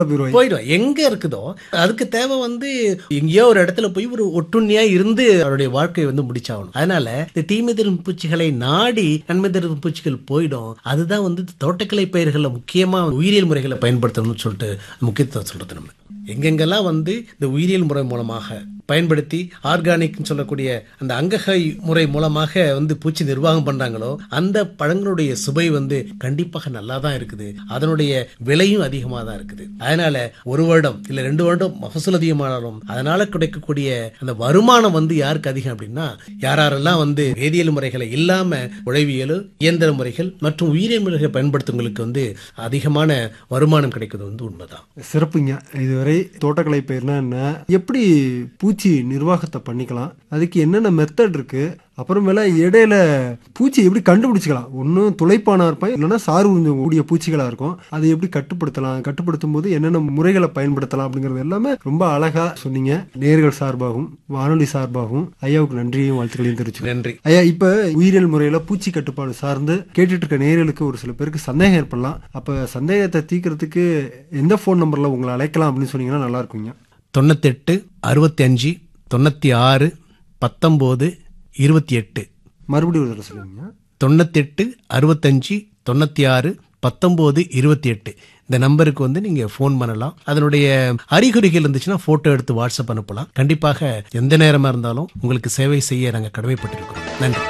போயிடுவாங்க போயிடும் எங்க இருக்குதோ அதுக்கு தேவை வந்து எங்கேயோ ஒரு இடத்துல போய் ஒரு ஒட்டுண்ணியா இருந்து அவருடைய வாழ்க்கையை வந்து முடிச்சாகணும் அதனால இந்த தீமை தரும் பூச்சிகளை நாடி நன்மை தரும் பூச்சிகள் போயிடும் அதுதான் வந்து தோட்டக்கலை பயிர்களில் முக்கியமா உயிரியல் முறைகளை பயன்படுத்தணும்னு சொல்லிட்டு முக்கியத்துவம் சொல்றது நம்ம எங்கெங்கெல்லாம் வந்து இந்த உயிரியல் முறை மூலமாக பயன்படுத்தி ஆர்கானிக்னு சொல்லக்கூடிய அந்த அங்ககை முறை மூலமாக வந்து பூச்சி நிர்வாகம் பண்றாங்களோ அந்த பழங்களுடைய சுவை வந்து கண்டிப்பாக நல்லா தான் இருக்குது அதனுடைய விலையும் அதிகமாக தான் இருக்குது அதனால ஒரு வருடம் இல்ல ரெண்டு வருடம் மகசூல் அதிகமானாலும் அதனால கிடைக்கக்கூடிய அந்த வருமானம் வந்து யாருக்கு அதிகம் அப்படின்னா யாரெல்லாம் வந்து வேதியியல் முறைகளை இல்லாம உழவியல் இயந்திர முறைகள் மற்றும் உயிரியல் முறைகளை பயன்படுத்துவங்களுக்கு வந்து அதிகமான வருமானம் கிடைக்கிறது வந்து உண்மைதான் சிறப்புங்க இதுவரை தோட்டக்கலை பயிர்னா என்ன எப்படி பூச்சி நிர்வாகத்தை பண்ணிக்கலாம் அதுக்கு என்னென்ன மெத்தட் இருக்கு அப்புறமேல இடையில பூச்சி எப்படி கண்டுபிடிச்சிக்கலாம் ஒன்றும் துளைப்பானா இருப்பான் இல்லைன்னா சாறு உறிஞ்ச கூடிய பூச்சிகளா இருக்கும் அதை எப்படி கட்டுப்படுத்தலாம் கட்டுப்படுத்தும் போது என்னென்ன முறைகளை பயன்படுத்தலாம் அப்படிங்கிறது எல்லாமே ரொம்ப அழகா சொன்னீங்க நேர்கள் சார்பாகவும் வானொலி சார்பாகவும் ஐயாவுக்கு நன்றியையும் வாழ்த்துக்களையும் தெரிவிச்சுக்கிறேன் நன்றி ஐயா இப்ப உயிரியல் முறையில பூச்சி கட்டுப்பாடு சார்ந்து கேட்டுட்டு இருக்க நேயர்களுக்கு ஒரு சில பேருக்கு சந்தேகம் ஏற்படலாம் அப்ப சந்தேகத்தை தீர்க்கறதுக்கு எந்த ஃபோன் நம்பர்ல உங்களை அழைக்கலாம் அப்படின்னு சொன்னீங்கன்னா நல்லா இருக்குங்க தொண்ணூத்தெட்டு அறுபத்தி அஞ்சு தொண்ணூற்றி ஆறு பத்தொம்போது இருபத்தி எட்டு மறுபடியும் ஒரு தடவை சொல்லுங்க தொண்ணூத்தெட்டு அறுபத்தஞ்சு தொண்ணூற்றி ஆறு பத்தொம்போது இருபத்தி எட்டு இந்த நம்பருக்கு வந்து நீங்கள் ஃபோன் பண்ணலாம் அதனுடைய அறிகுறிகள் இருந்துச்சுன்னா ஃபோட்டோ எடுத்து வாட்ஸ்அப் அனுப்பலாம் கண்டிப்பாக எந்த நேரமாக இருந்தாலும் உங்களுக்கு சேவை செய்ய நாங்கள் கடமைப்பட்டிருக்கிறோம் நன்றி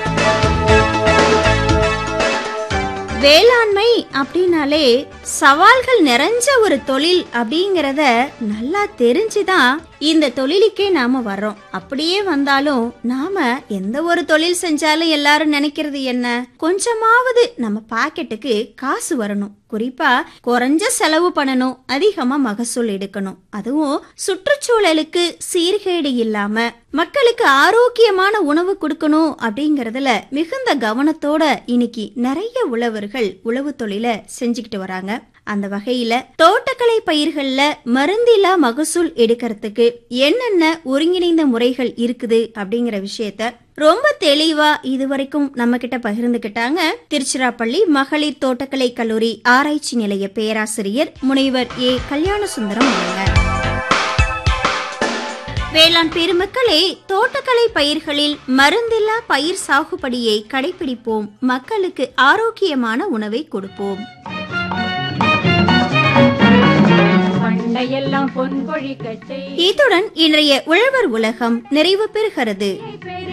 வேளாண்மை அப்படின்னாலே சவால்கள் நிறைஞ்ச ஒரு தொழில் அப்படிங்கறத நல்லா தெரிஞ்சுதான் இந்த தொழிலுக்கே நாம வர்றோம் அப்படியே வந்தாலும் நாம எந்த ஒரு தொழில் செஞ்சாலும் எல்லாரும் நினைக்கிறது என்ன கொஞ்சமாவது நம்ம பாக்கெட்டுக்கு காசு வரணும் குறிப்பா குறைஞ்ச செலவு பண்ணணும் அதிகமா மகசூல் எடுக்கணும் அதுவும் சுற்றுச்சூழலுக்கு சீர்கேடு இல்லாம மக்களுக்கு ஆரோக்கியமான உணவு கொடுக்கணும் அப்படிங்கறதுல மிகுந்த கவனத்தோட இன்னைக்கு நிறைய உழவர்கள் உழவு தொழில செஞ்சுக்கிட்டு வராங்க அந்த வகையில தோட்டக்கலை பயிர்கள்ல மருந்தில்லா மகசூல் எடுக்கிறதுக்கு என்னென்ன ஒருங்கிணைந்த முறைகள் இருக்குது அப்படிங்கிற விஷயத்த ரொம்ப தெளிவா இதுவரைக்கும் நம்ம கிட்ட பகிர்ந்துகிட்டாங்க திருச்சிராப்பள்ளி மகளிர் தோட்டக்கலை கல்லூரி ஆராய்ச்சி நிலைய பேராசிரியர் முனைவர் ஏ கல்யாண சுந்தரம் அவங்க வேளாண் பெருமக்களே தோட்டக்கலை பயிர்களில் மருந்தில்லா பயிர் சாகுபடியை கடைபிடிப்போம் மக்களுக்கு ஆரோக்கியமான உணவை கொடுப்போம் பண்டையெல்லாம் பொன் பொழிக்கச் செய் இத்துடன் இன்றைய உழவர் உலகம் நிறைவு பெறுகிறது